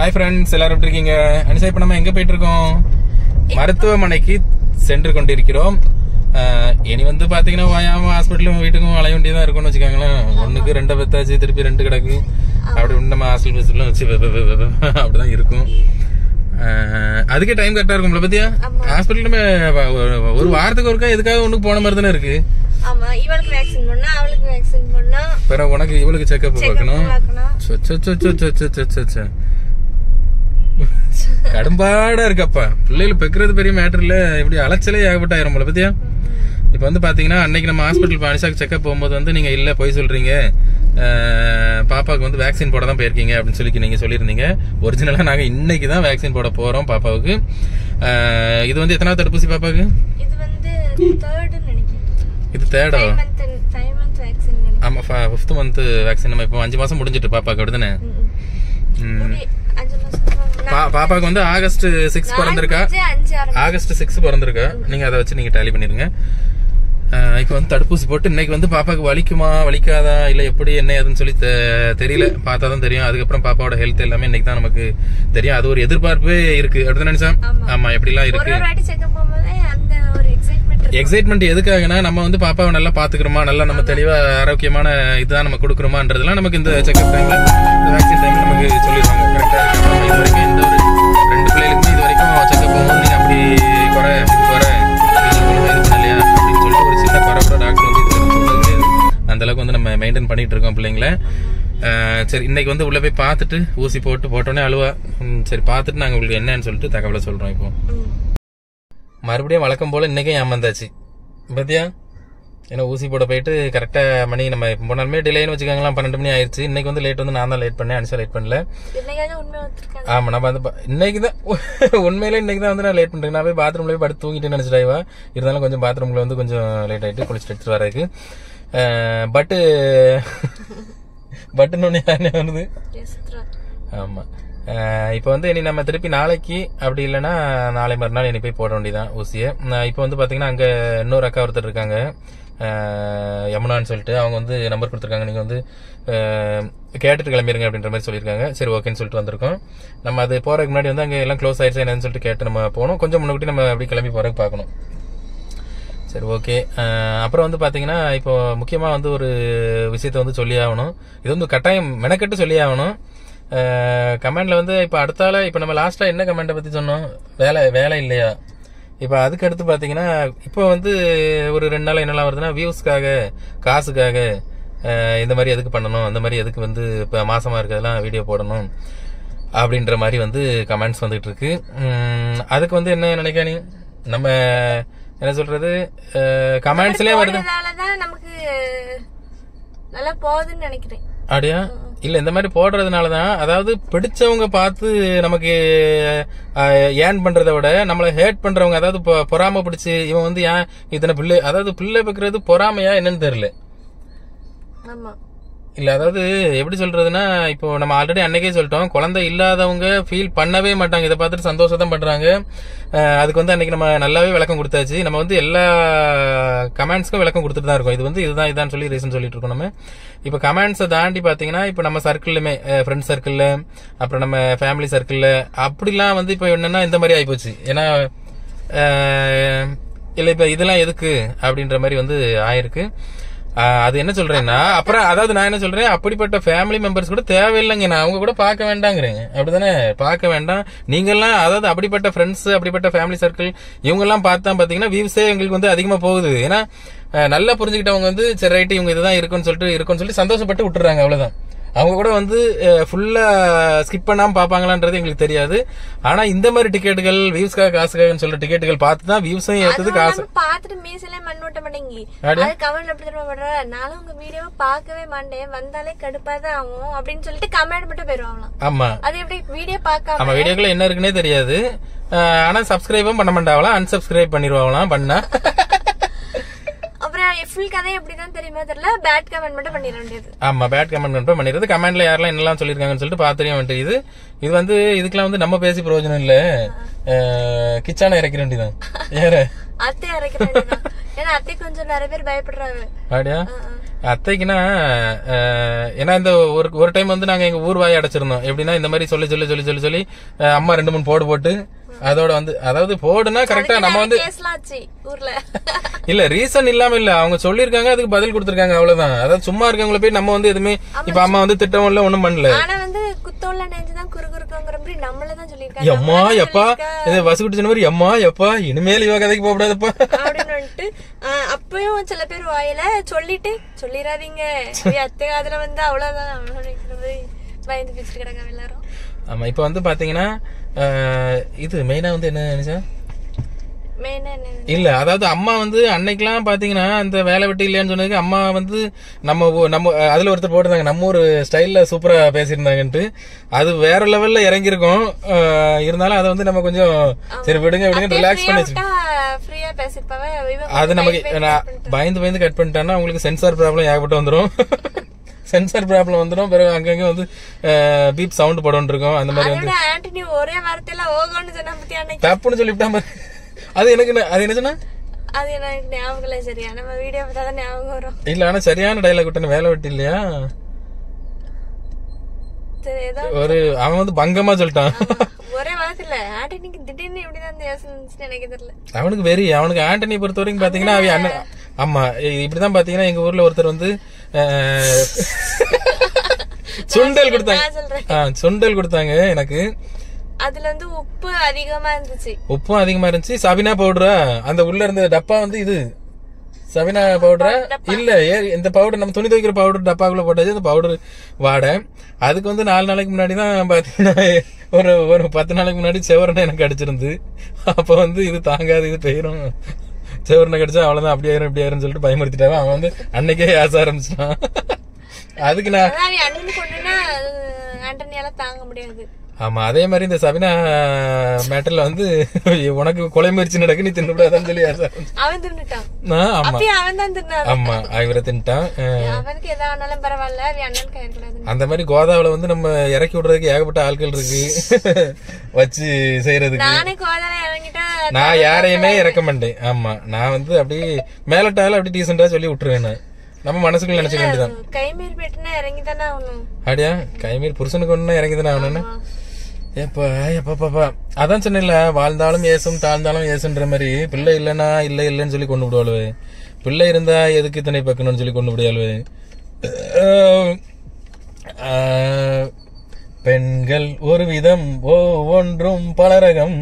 Hi friends எல்லாரும் எப்படி இருக்கீங்க அனிசா இப்ப நம்ம எங்க போயிட்டு இருக்கோம் மருத்துவமனைக்கு சென்று கொண்டிருக்கிறோம் அஹ், இனி வந்து பாத்தீங்கன்னா வாயாம ஹாஸ்பிட்டலும் வீட்டுக்கும் அலைய வேண்டியதா இருக்கும்னு வச்சுக்கோங்களேன் ஒண்ணுக்கு ரெண்டை பெத்தாச்சு திருப்பி ரெண்டு கிடக்கு அப்படி ஒண்ணு நம்ம ஹாஸ்டல் பஸ்லாம் வச்சு வெ- வெ- வெ- வெ- வெ- அப்படிதான் இருக்கும் அஹ், அதுக்கே டைம் கரெக்டா இருக்கும்ல பத்தியா ஹாஸ்பிட்டல் நம்ம வ- ஒரு- ஒரு வாரத்துக்கு ஒருக்கா எதுக்காக ஒண்ணுக்கு போன மாதிரி தானே இருக்கு ஆமா இவளுக்கு வேக்சின் பண்ணா அவளுக்கு வேக்சின் பண்ணா பிறகு உனக்கு இவளுக்கு செக்அப் பார்க்கணும் பார்க்கணும் சொ, சொ, சொ, சொ, சொ, சொ, சொ, சொ, சொ. கடும்பாடா இருக்கப்பா பிள்ளைகள் பெக்கிறது பெரிய மேட்டர் இல்ல இப்படி அலைச்சலே ஏகப்பட்ட ஆயிரும் போல பத்தியா இப்ப வந்து பாத்தீங்கன்னா அன்னைக்கு நம்ம ஹாஸ்பிட்டல் அனிஷாக்கு செக்அப் போகும்போது வந்து நீங்க இல்ல போய் சொல்றீங்க அஹ், பாப்பாவுக்கு வந்து வேக்சின் போட தான் போயிருக்கீங்க அப்படின்னு சொல்லி நீங்க சொல்லியிருந்தீங்க ஒரிஜினலா நாங்க இன்னைக்கு தான் வேக்சின் போட போறோம் பாப்பாவுக்கு அஹ், இது வந்து எத்தனாவது தடுப்பூசி பாப்பாவுக்கு இது வந்து தேர்டுன்னு நினைக்கிறேன் இது தேர்டோ five month five month vaccine நினைக்கிறேன் ஆமா ஃபிஃப்த் மந்த் வேக்சின் நம்ம இப்போ அஞ்சு மாசம் முடிஞ்சிட்டு பாப்பாக்கு அப்படிதானே ம், ம். ம். முடி- அஞ்சு மாசம் பா- பாப்பாக்கு வந்து ஆகஸ்ட் சிக்ஸ் பிறந்திருக்கா அஞ்சு ஆறு ஆகஸ்ட் சிக்ஸ் பிறந்திருக்கா நீங்க அதை வச்சு நீங்க டேலி பண்ணிருங்க அஹ் இப்ப வந்து தடுப்பூசி போட்டு இன்னைக்கு வந்து பாப்பாக்கு வலிக்குமா வலிக்காதா இல்ல எப்படி என்ன ஏதுன்னு சொல்லி தெ- தெரியல பார்த்தா தான் தெரியும் அதுக்கப்புறம் பாப்பாவோட ஹெல்த் எல்லாமே இன்னைக்கு தான் நமக்கு தெரியும் அது ஒரு எதிர்பார்ப்பே இருக்கு அப்படிதான் நினைச்சா ஆமா. ஆமா எப்படிலாம் ஒரு இருக்கு ஒரு வாட்டி செக்அப் போகும்போதே அந்த ஒரு எக்ஸைட்மெண்ட் இருக்கு எக்ஸைட்மெண்ட் எதுக்காகனா நம்ம வந்து பாப்பாவை நல்லா பாத்துக்கிறோமா நல்லா நம்ம தெளிவா ஆரோக்கியமான இதுதான் நம்ம கொடுக்குறோமான்றதுலாம் நமக்கு இந்த செக்அப் டைம்ல வேக்சின் டைம்ல நமக்கு சொல்லிடுவாங்க கரெக்டா இருக்கு நம்ம இது வரைக்கும் இந்த ஒரு ரெண்டு பிள்ளைகளுக்குமே இது வரைக்கும் செக்அப் போகும்போது நீங்க அப்படி குறை இப்படி குறை இது ஒழுங்கா இது பண்ணலையா அப்படின்னு சொல்லிட்டு ஒரு சின்ன குறை கூட டாக்டர் வந்து இது வரைக்கும் சொன்னது கிடையாது அந்த அளவுக்கு வந்து நம்ம மெயின்டைன் பண்ணிட்டு இருக்கோம் பிள்ளைங்கள அஹ் சரி இன்னைக்கு வந்து உள்ள போய் பார்த்துட்டு ஊசி போட்டு போட்டோன்னே அழுவா ம், சரி பார்த்துட்டு நாங்க உங்களுக்கு என்னன்னு சொல்லிட்டு தகவலை சொல்றோம் இப்போ மறுபடியும் வழக்கம் போல இன்னைக்கும் ஏமாந்தாச்சு பத்தியா ஏன்னா ஊசி போட போயிட்டு கரெக்டா மணி நம்ம எப்போ போனாலுமே டிலேன்னு வச்சுக்கோங்களேன் பன்னெண்டு மணி ஆயிடுச்சு இன்னைக்கு வந்து லேட் வந்து நான் தான் லேட் பண்ணேன் அனிஷா லேட் பண்ணல என்னைக்காவது உண்மை ஒத்துருக்காங்க ஆமா நம்ம வந்து ப- இன்னைக்கு தான் உண்மையிலே இன்னைக்கு தான் வந்து நான் லேட் பண்றேன் நான் போய் பாத்ரூம்ல போய் படுத்து தூங்கிட்டு நினைச்சிட்டாய்வா இருந்தாலும் கொஞ்சம் பாத்ரூம்ல வந்து கொஞ்சம் லேட் ஆயிட்டு குளிச்சுட்டு எடுத்துட்டு வரதுக்கு பட்டு பட்டுன்னு ஒண்ணு யாருனே வருது சித்ரா ஆமா இப்போ வந்து இனி நம்ம திருப்பி நாளைக்கு அப்படி இல்லைன்னா நாளை மறுநாள் இனி போய் போட வேண்டியதான் ஊசியை இப்போ வந்து பாத்தீங்கன்னா அங்க இன்னொரு அக்கா ஒருத்தர் இருக்காங்க அஹ், யமுனான்னு சொல்லிட்டு அவங்க வந்து நம்பர் கொடுத்துருக்காங்க நீங்க வந்து அஹ், கேட்டுட்டு கிளம்பிருங்க அப்படின்ற மாதிரி சொல்லியிருக்காங்க சரி ஓகேன்னு சொல்லிட்டு வந்திருக்கோம் நம்ம அது போறதுக்கு முன்னாடி வந்து அங்க எல்லாம் க்ளோஸ் ஆயிடுச்சு என்னன்னு சொல்லிட்டு கேட்டு நம்ம போகணும் கொஞ்சம் முன்னாடி நம்ம அப்படி கிளம்பி போறதுக்கு பார்க்கணும் சரி ஓகே அப்புறம் வந்து பாத்தீங்கன்னா இப்போ முக்கியமா வந்து ஒரு விஷயத்த வந்து சொல்லி ஆகணும் இது வந்து கட்டாயம் மெனக்கெட்டு சொல்லி ஆகணும் கமெண்ட்ல வந்து இப்போ அடுத்தால இப்போ நம்ம லாஸ்டா என்ன கமெண்ட்டை பத்தி சொன்னோம் வேலை வேலை இல்லையா இப்போ அதுக்கு அடுத்து பாத்தீங்கன்னா இப்போ வந்து ஒரு ரெண்டு நாள் என்னெல்லாம் வருதுன்னா வியூஸ்க்காக காசுக்காக அஹ், இந்த மாதிரி எதுக்கு பண்ணணும் அந்த மாதிரி எதுக்கு வந்து இப்போ மாசமா இருக்கிறதெல்லாம் வீடியோ போடணும் அப்படின்ற மாதிரி வந்து கமெண்ட்ஸ் வந்துட்டு இருக்கு உம், அதுக்கு வந்து என்ன நினைக்க நீ நம்ம என்ன சொல்றது கமெண்ட்ஸ்லயே வருது போடுறதாலதான் நமக்கு நல்லா போகுதுன்னு நினைக்கிறேன் அப்படியா இல்ல இந்த மாதிரி போடுறதுனாலதான் அதாவது பிடிச்சவங்க பார்த்து நமக்கு ஏன் பண்றதை விட நம்மள ஹேட் பண்றவங்க அதாவது பொ- பொறாமை பிடிச்சு இவன் வந்து ஏன் இத்தனை பிள்ளை அதாவது பிள்ளை வைக்கிறது பொறாமையா என்னன்னு தெரியல ஆமா இல்ல அதாவது எப்படி சொல்றதுன்னா இப்போ நம்ம ஆல்ரெடி அன்னைக்கே சொல்லிட்டோம் குழந்தை இல்லாதவங்க ஃபீல் பண்ணவே மாட்டாங்க இதை பார்த்துட்டு சந்தோஷம் தான் பண்றாங்க அஹ் அதுக்கு வந்து அன்னைக்கு நம்ம நல்லாவே விளக்கம் கொடுத்தாச்சு நம்ம வந்து எல்லா கமெண்ட்ஸ்க்கும் விளக்கம் கொடுத்துட்டு தான் இருக்கோம் இது வந்து இதுதான் இதான் சொல்லி ரீசன் சொல்லிட்டு இருக்கோம் நம்ம இப்போ கமெண்ட்ஸை தாண்டி பாத்தீங்கன்னா இப்போ நம்ம சர்க்கிள்லுமே ஃப்ரெண்ட் சர்க்கிள்ல அப்புறம் நம்ம ஃபேமிலி சர்க்கிள்ல அப்படிலாம் வந்து இப்போ என்னன்னா இந்த மாதிரி ஆயிப்போச்சு ஏன்னா அஹ் இல்ல இப்ப இதெல்லாம் எதுக்கு அப்படின்ற மாதிரி வந்து ஆயிருக்கு ஆஹ் அது என்ன சொல்றேன்னா அப்புறம் அதாவது நான் என்ன சொல்றேன் அப்படிப்பட்ட ஃபேமிலி மெம்பர்ஸ் கூட தேவையில்லைங்க நான் அவங்க கூட பார்க்க வேண்டாங்கிறேன் அப்படிதானே பார்க்க வேண்டாம் நீங்க எல்லாம் அதாவது அப்படிப்பட்ட ஃப்ரெண்ட்ஸ் அப்படிப்பட்ட ஃபேமிலி சர்க்கிள் இவங்க எல்லாம் பார்த்தா பாத்தீங்கன்னா வியூஸே எங்களுக்கு வந்து அதிகமா போகுது ஏன்னா ஆஹ் நல்லா புரிஞ்சுக்கிட்டவங்க வந்து சரி ரைட்டு இவங்க இதுதான் இருக்குன்னு சொல்லிட்டு இருக்குன்னு சொல்லி சந்தோஷப்பட்டு விட்டுறாங்க அவ்வளவுதான் அவங்க கூட வந்து ஃபுல்லா ஸ்கிப் பண்ணாம பாப்பாங்களான்றது எங்களுக்கு தெரியாது ஆனா இந்த மாதிரி டிக்கெட்டுகள் வியூஸ்க்காக காசுக்காகன்னு சொல்ற டிக்கெட்டுகள் பார்த்து தான் வியூஸையும் ஏத்தது காசு நம்ம பாத்துட்டு மீசலே மண் ஓட்ட மாட்டேங்கி அப்படியா? அது கமெண்ட் எப்படி தெரியுமா பண்ற நானும் உங்க வீடியோ பார்க்கவே மாட்டேன் வந்தாலே கடுப்பா தான் ஆகும் அப்படின்னு சொல்லிட்டு கமெண்ட் மட்டும் போயிருவாங்களாம் ஆமா அது எப்படி வீடியோ பார்க்காம நம்ம வீடியோக்குள்ள என்ன இருக்குன்னே தெரியாது அஹ் ஆனா சப்ஸ்கிரைபும் பண்ண மாட்டாங்களாம் அன்சப்ஸ்கிரைப் பண்ணிடுவாங்களாம் பண்ணா அப்புறம் ஃபுல் கதை எப்படிதான் தெரியுமா தெரியல பேட் கமெண்ட் மட்டும் பண்ணிட வேண்டியது ஆமா பேட் கமெண்ட் மட்டும் பண்ணிடுறது கமெண்ட்ல யாரெல்லாம் என்னெல்லாம் சொல்லிருக்காங்கன்னு சொல்லிட்டு பாத்துறியும் வந்துட்டு இது இது வந்து இதுக்கெல்லாம் வந்து நம்ம பேசி பிரயோஜனம் இல்ல அஹ் கிச்சான இறக்கிற வேண்டியதான் ஏற அத்தை அரைக்க வேண்டியதுதான் ஏன்னா அத்தை கொஞ்சம் நிறைய பேர் பயப்படுறாங்க அப்படியா அத்தைக்குன்னா அஹ், ஏன்னா இந்த ஒரு ஒரு டைம் வந்து நாங்க எங்க ஊர் வாயை அடைச்சிருந்தோம் எப்படின்னா இந்த மாதிரி சொல்லி சொல்லி சொல்லி சொல்லி சொல்லி அஹ், அம்மா ரெண்டு மூணு போடு போட்டு அதோட வந்து அதாவது போடுனா கரெக்டா நம்ம வந்து கேஸ்லாம் ஆச்சு ஊர்ல இல்ல ரீசன் இல்லாம இல்ல அவங்க சொல்லிருக்காங்க அதுக்கு பதில் கொடுத்திருக்காங்க அவ்வளவுதான் அதாவது சும்மா இருக்கவங்கள போய் நம்ம வந்து எதுவுமே இப்ப அம்மா வந்து திட்டமும் இல்ல ஒண்ணும் பண்ணல ஆனா வந்து குத்தோல்ல நெஞ்சுதான் குறு குறுக்குங்கிற மாதிரி நம்மளதான் சொல்லியிருக்காங்க எம்மா எப்பா இது வசுக்குட்டி சொன்ன மாதிரி எம்மா எப்பா இனிமேல் இவ கதைக்கு போகக்கூடாதுப்பா அப்படின்னு வந்துட்டு ஆஹ், அப்பயும் சில பேர் வாயில சொல்லிட்டு சொல்லிடாதீங்க ஐயோ, அத்தை காதுல வந்து அவ்வளவுதான் அப்படிங்கிற மாதிரி பயந்து பிடிச்சிட்டு கிடக்காங்க எல்லாரும் ஆமா இப்ப வந்து பாத்தீங்கன்னா அஹ், இது மெயினா வந்து என்ன நினைச்சா மெயினா என்ன இல்ல அதாவது அம்மா வந்து அன்னைக்கெல்லாம் பாத்தீங்கன்னா அந்த வேலை வெட்டி இல்லையான்னு சொன்னதுக்கு அம்மா வந்து நம்ம ஊ- நம்ம அஹ், அதுல ஒருத்தர் போட்டிருந்தாங்க நம்ம ஒரு ஸ்டைல்ல சூப்பரா பேசியிருந்தாங்கன்ட்டு அது வேற லெவல்ல இறங்கியிருக்கோம் அஹ், இருந்தாலும் அதை வந்து நம்ம கொஞ்சம் சரி விடுங்க விடுங்க ரிலாக்ஸ் பண்ணி வச்சு ஃப்ரீயா பேசிருப்பாங்க இவன் அது நமக்கு நான் பயந்து பயந்து கட் பண்ணிட்டேன்னா உங்களுக்கு சென்சார் ப்ராப்ளம் ஏகப்பட்டு வந்துரும் சென்சார் ப்ராப்ளம் வந்துரும் பிறகு அங்கங்க வந்து பீப் சவுண்ட் படம் இருக்கும் அந்த மாதிரி வந்து அதோட ஆண்டனி ஒரே வார்த்தையில ஓகோன்னு சொன்ன பத்தி அன்னைக்கு தப்புன்னு சொல்லிவிட்டா பாரு. அது எனக்கு என்ன- அது என்ன சொன்னா அது எனக்கு ஞாபகம் இல்லை சரியா நம்ம வீடியோ பார்த்தா தான் ஞாபகம் வரும் இல்ல ஆனா சரியான டைலாக் விட்டன வேலை வெட்டி இல்லையா சரி ஏதோ ஒரு அவன் வந்து பங்கமா சொல்லிட்டான் ஒரே வாரத்துல ஆண்டனிக்கு திடீர்னு இப்படிதான் இந்த யோசனை இருந்துச்சுன்னு எனக்கு தெரியல அவனுக்கு வெறி அவனுக்கு ஆண்டனி பொறுத்த வரைக்கும் பாத்தீங்கன்னா அவன் அண்ணன் ஆமா இ- இப்படிதான் பாத்தீங்கன்னா எங்க ஊர்ல ஒருத்தர் வந்து அஹ், சுண்டல் கொடுத்தாங்க நான் சொல்றேன் ஆ, சுண்டல் கொடுத்தாங்க எனக்கு அதுல வந்து உப்பு அதிகமா இருந்துச்சு உப்பும் அதிகமா இருந்துச்சு சபினா பவுடரா அந்த உள்ள இருந்த டப்பா வந்து இது சபினா பவுடரா இல்ல ஏ- இந்த பவுடர் நம்ம துணி துவைக்கிற பவுடர் டப்பாக்குள்ள போட்டாச்சு அந்த பவுடர் வாட அதுக்கு வந்து நாலு நாளைக்கு முன்னாடி தான் பாத்தீங்கன்னா ஒரு ஒரு பத்து நாளைக்கு முன்னாடி செவரனை எனக்கு அடிச்சிருந்து அப்ப வந்து இது தாங்காது இது பெயரும் செவரனை கடிச்சா அவ்வளவுதான் அப்படி ஆயிரும் இப்படி ஆயிரும் சொல்லிட்டு பயமுறுத்திட்டாங்க அவன் வந்து அன்னைக்கே ஏச ஆரம்பிச்சிட்டான் அதுக்கு நான் அதான் அவன் அண்ணன் கொண்டுனா ஆண்டனியால தாங்க முடியாது ஆமா அதே மாதிரி இந்த சபினா மேட்டர்ல வந்து உனக்கு கொலை முயற்சி நடக்கு நீ தின்னுடாதான்னு சொல்லி ஏச ஆரம்பிச்சான். அவன் தின்னுட்டான் நான் ஆமா அப்பயும் அவன் தான் தின்னான் ஆமா இவரை தின்ட்டான் அஹ், அவனுக்கு எதா ஆனாலும் பரவாயில்ல அவன் அண்ணனுக்கு ஆயிடக்கூடாது அந்த மாதிரி கோதாவில வந்து நம்ம இறக்கி விடுறதுக்கு ஏகப்பட்ட ஆட்கள் இருக்கு வச்சு செய்யறதுக்கு நானே கோதால இறங்கிட்டா நான் யாரையுமே இறக்க மாட்டேன் ஆமா நான் வந்து அப்படி மேலட்டால அப்படி டீசெண்டா சொல்லி விட்டுருவேன் நான் நம்ம மனசுக்குள்ள நினைச்சுக்க வேண்டியதான் கை மீறி போயிட்டுனா இறங்கி தானே ஆகணும் அப்படியா கைமீர் புருஷனுக்கு ஒண்ணு இறங்கி தானே ஆகணும்னு ஆமா. எப்பா எப்பா பாப்பா அதான் சொன்னேன்ல வாழ்ந்தாலும் ஏசும் தாழ்ந்தாலும் ஏசுன்ற மாதிரி பிள்ளை இல்லைன்னா இல்ல இல்லைன்னு சொல்லி கொண்டு விடுவாளுவே பிள்ளை இருந்தா எதுக்கு இத்தனை பக்கணும்னு சொல்லி கொண்டு விடுவாளுவே ஆஹ், பெண்கள் ஒரு விதம் ஒவ்வொன்றும் பலரகம்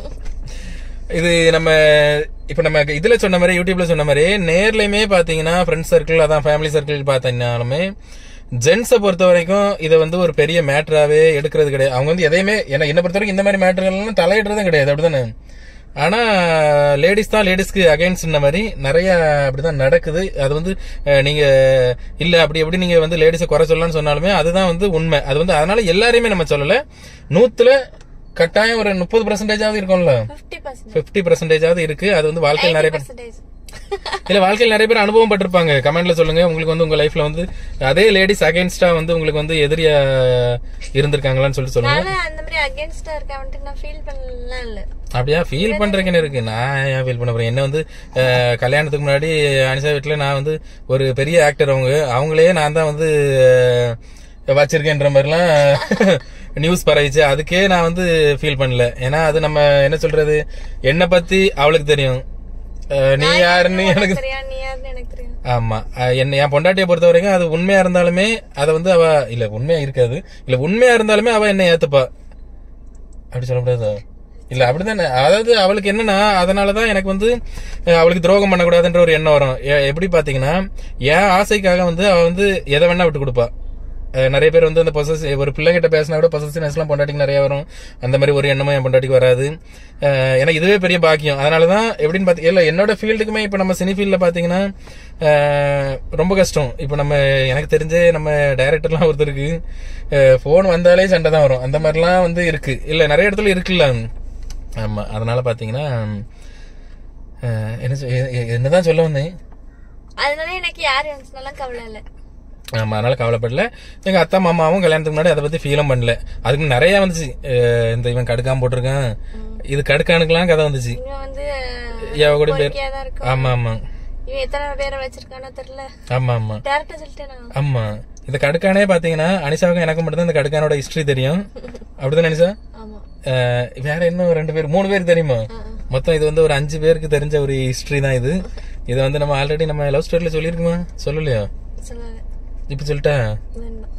இது நம்ம இப்ப நம்ம இதுல சொன்ன மாதிரி யூடியூப்ல சொன்ன மாதிரி நேர்லயுமே பாத்தீங்கன்னா ஃப்ரெண்ட்ஸ் சர்க்கிள் அதான் ஃபேமிலி சர்க்கிள் பார்த்தீங்கன்னாலுமே ஜென்ஸை பொறுத்த வரைக்கும் இதை வந்து ஒரு பெரிய மேட்டராவே எடுக்கிறது கிடையாது அவங்க வந்து எதையுமே என்ன என்ன பொறுத்த வரைக்கும் இந்த மாதிரி மேட்டர்கள்லாம் தலையிடுறதும் கிடையாது அப்படிதானே ஆனா லேடிஸ் தான் லேடிஸ்க்கு அகைன்ஸ்ட் மாதிரி நிறைய அப்படிதான் நடக்குது அது வந்து அஹ், நீங்க இல்ல அப்படி எப்படி நீங்க வந்து லேடிஸை குறை சொல்லலாம்னு சொன்னாலுமே அதுதான் வந்து உண்மை அது வந்து அதனால எல்லாரையுமே நம்ம சொல்லல நூத்துல கட்டாயம் ஒரு முப்பது பர்சன்டேஜாவது இருக்கும்ல 50% பர்சன்ட் பிப்டி பர்சன்டேஜாவது இருக்கு அது வந்து வாழ்க்கையில் நிறைய பேர் பர்சன்டேஜ் இல்ல வாழ்க்கையில் நிறைய பேர் அனுபவம் பட்டிருப்பாங்க கமெண்ட்ல சொல்லுங்க உங்களுக்கு வந்து உங்க லைஃப்ல வந்து அதே லேடிஸ் அகைன்ஸ்டா வந்து உங்களுக்கு வந்து எதிரியா இருந்திருக்காங்களான்னு சொல்லிட்டு சொல்லுங்க நானும் அந்த மாதிரி அகேன்ஸ்டா இருக்கவன்ட்டு நான் ஃபீல் பண்ணலாம் இல்ல அப்படியா ஃபீல் பண்றதுக்குன்னு இருக்கு நான் ஏன் ஃபீல் பண்ண போறேன் என்ன வந்து அஹ், கல்யாணத்துக்கு முன்னாடி அனிஷா வீட்டுல நான் வந்து ஒரு பெரிய ஆக்டர் அவங்க அவங்களே நான் தான் வந்து அஹ், வச்சிருக்கேன்ற மாதிரிலாம் நியூஸ் பரவிச்சு அதுக்கே நான் வந்து ஃபீல் பண்ணல ஏன்னா அது நம்ம என்ன சொல்றது என்னை பத்தி அவளுக்கு தெரியும் அஹ், நீ யாருன்னு எனக்கு தெரியா நீ யாருன்னு எனக்கு தெரியும் ஆமா அஹ் என்ன என் பொண்டாட்டியை பொறுத்த வரைக்கும் அது உண்மையா இருந்தாலுமே அதை வந்து அவ இல்ல உண்மையா இருக்காது இல்ல உண்மையா இருந்தாலுமே அவ என்ன ஏத்துப்பா அப்படி சொல்ல முடியாது இல்ல அப்படிதானே அதாவது அவளுக்கு என்னன்னா அதனாலதான் எனக்கு வந்து அஹ், அவளுக்கு துரோகம் பண்ணக்கூடாதுன்ற ஒரு எண்ணம் வரும் எ- எப்படி பாத்தீங்கன்னா என் ஆசைக்காக வந்து அவ வந்து எதை வேணா விட்டு கொடுப்பா அஹ், நிறைய பேர் வந்து அந்த பொசஸ் ஒரு பிள்ளைகிட்ட பேசினா கூட பொசசிவ்னஸ் எல்லாம் பொண்டாட்டிக்கு நிறைய வரும் அந்த மாதிரி ஒரு எண்ணமும் என் பொண்டாட்டிக்கு வராது அஹ், எனக்கு இதுவே பெரிய பாக்கியம் அதனாலதான் எப்படின்னு பாத்தீங்க இல்ல என்னோட ஃபீல்டுக்குமே இப்ப நம்ம சினி ஃபீல்ட்ல பாத்தீங்கன்னா அஹ், ரொம்ப கஷ்டம் இப்ப நம்ம எனக்கு தெரிஞ்ச நம்ம டைரக்டர்லாம் ஒருத்தருக்கு போன் வந்தாலே சண்டை தான் வரும் அந்த மாதிரிலாம் வந்து இருக்கு இல்ல நிறைய இடத்துல இருக்குல்ல ஆமா அதனால பாத்தீங்கன்னா அஹ், என்ன சொ- எ- எ- என்னதான் சொல்ல வந்தேன் அதனால எனக்கு யார் இருந்துச்சுனாலும் கவலை இல்ல ஆமா அதனால கவலைப்படல எங்க அத்தா மாமாவும் கல்யாணத்துக்கு முன்னாடி அதை பத்தி ஃபீலும் பண்ணல அதுக்கு நிறைய வந்துச்சு அஹ், இந்த இவன் கடுக்காம போட்டிருக்கான் இது கடுக்கானுக்கெல்லாம் கதை வந்துச்சு இவன் வந்து எவ கூட பேர் பொறுக்கியா தான் இருக்கும் ஆமா ஆமா இவன் எத்தனை பேரை வச்சிருக்கானோ தெரியல ஆமா ஆமா டேரக்டா சொல்லிட்டேனா ஆமா இந்த கடுக்கானே பாத்தீங்கன்னா அனிஷாவுக்கும் எனக்கு மட்டும் தான் இந்த கடுக்கானோட ஹிஸ்டரி தெரியும் அப்படிதான் அனிஷா ஆமா அஹ், வேற இன்னும் ரெண்டு பேர் மூணு பேர் தெரியுமா மொத்தம் இது வந்து ஒரு அஞ்சு பேருக்கு தெரிஞ்ச ஒரு ஹிஸ்டரி தான் இது இது வந்து நம்ம ஆல்ரெடி நம்ம லவ் ஸ்டோரியில சொல்லியிருக்குமா சொல்லலையா சொல்லாத இப்ப சொல்லிட்டா வேண்டாம்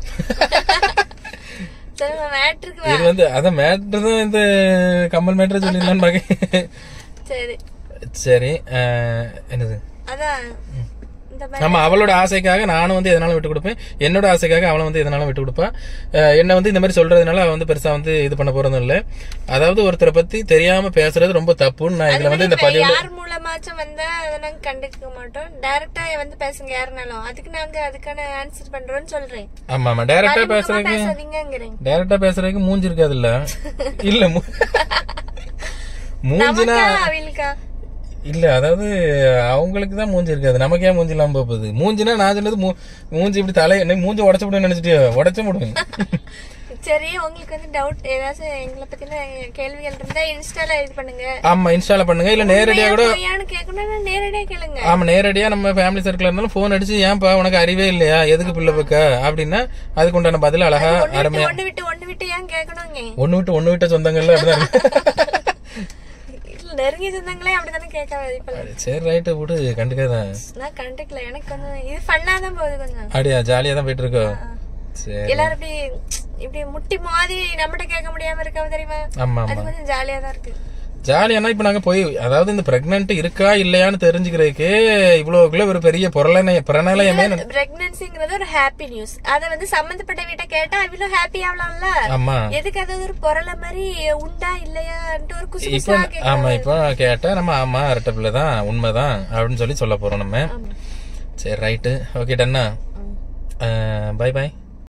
சரி மேட்ருக்கு இது வந்து அதான் மேட்ரு தான் இந்த கமல் மேட்ரு சொல்லியிருந்தான்னு பாக்க சரி சரி அஹ், என்னது அதான் இந்த மாதிரி ஆமா அவளோட ஆசைக்காக நானும் வந்து எதனாலும் விட்டு கொடுப்பேன் என்னோட ஆசைக்காக அவளும் வந்து எதனாலும் விட்டு கொடுப்பா அஹ் என்ன வந்து இந்த மாதிரி சொல்றதுனால அவ வந்து பெருசா வந்து இது பண்ண போறதும் இல்ல அதாவது ஒருத்தரை பத்தி தெரியாம பேசுறது ரொம்ப தப்புன்னு நான் இதுல வந்து இந்த இப்ப பதிவுல யார் மூலமாச்சும் வந்தா அதை நாங்க கண்டுக்க மாட்டோம் டைரக்டா வந்து பேசுங்க யாருனாலும் அதுக்கு நாங்க அதுக்கான ஆன்சர் பண்றோம்னு சொல்றேன் ஆமா ஆமா டைரக்டா அதிகமா பேசுறதுக்கு பேசாதீங்கங்கிறேன் டைரக்டா பேசுறதுக்கு மூஞ்சி இருக்காது இல்ல இல்ல மூ- மூஞ்சினா நமக்கா அவளுக்கா இல்ல அதாவது அவங்களுக்கு தான் மூஞ்சி இருக்காது நமக்கு ஏன் மூஞ்சி இல்லாம போகுது மூஞ்சினா நான் சொன்னது மூ- மூஞ்சி இப்படி தலை என்ன மூஞ்சி உடச்சு விடுன்னு நினைச்சிட்டு உடச்ச முடியும் சரி உங்களுக்கு வந்து டவுட் ஏதாச்சும் எங்களை பத்தின கேள்விகள் இருந்தா இன்ஸ்டால இது பண்ணுங்க ஆமா இன்ஸ்டால பண்ணுங்க இல்ல நேரடியா கூட பொய்யான்னு கேட்கணும்னா நேரடியா கேளுங்க ஆமா நேரடியா நம்ம ஃபேமிலி சர்க்கிள் இருந்தாலும் போன் அடிச்சு ஏன்பா உனக்கு அறிவே இல்லையா எதுக்கு பிள்ளை பக்க அப்படின்னா அதுக்கு உண்டான பதில் அழகா அருமையா ஒண்ணு விட்டு ஒண்ணு விட்டு ஏன் கேட்கணுங்க ஒண்ணு விட்டு ஒண்ணு விட்ட சொந்தங்கள்ல அப்படிதான் இருக்கு. இல்ல நெருங்கிய சொந்தங்களே அப்படித்தானே கேட்க இப்ப சரி ரைட்டு விடு கண்டுக்காதான் நான் கண்டுக்கல எனக்கு கொஞ்சம் இது ஃபன்னா தான் போகுது கொஞ்சம் அப்படியா ஜாலியா தான் போயிட்டு இருக்கோம் சரி எல்லாரும் இப்படி இப்படி முட்டி மோதி நம்மகிட்ட கேட்க முடியாம இருக்காம தெரியுமா ஆமா அது ஆமா கொஞ்சம் ஜாலியா தான் இருக்கு ஜாலியானா இப்ப நாங்க போய் அதாவது இந்த பிரெக்னன்ட் இருக்கா இல்லையான்னு தெரிஞ்சுக்கிறதுக்கு இவ்வளவுக்குள்ள ஒரு பெரிய புரளனை பிரணலயமே நட- பிரெக்னன்சிங்கிறது ஒரு ஹாப்பி நியூஸ் அத வந்து சம்பந்தப்பட்ட வீட்டை கேட்டா அவ்வளவு ஹாப்பி ஆகலாம்ல ஆமா எதுக்கு அது ஒரு பொருளை மாதிரி உண்டா இல்லையான்ட்டு ஒரு குசு இப்ப குசா ஆமா இப்போ கேட்டா நம்ம ஆமா அரட்டை பிள்ளை தான் உண்மைதான் அப்படின்னு சொல்லி சொல்ல போறோம் நம்ம சரி ரைட்டு ஓகே டன்னா பாய் பாய்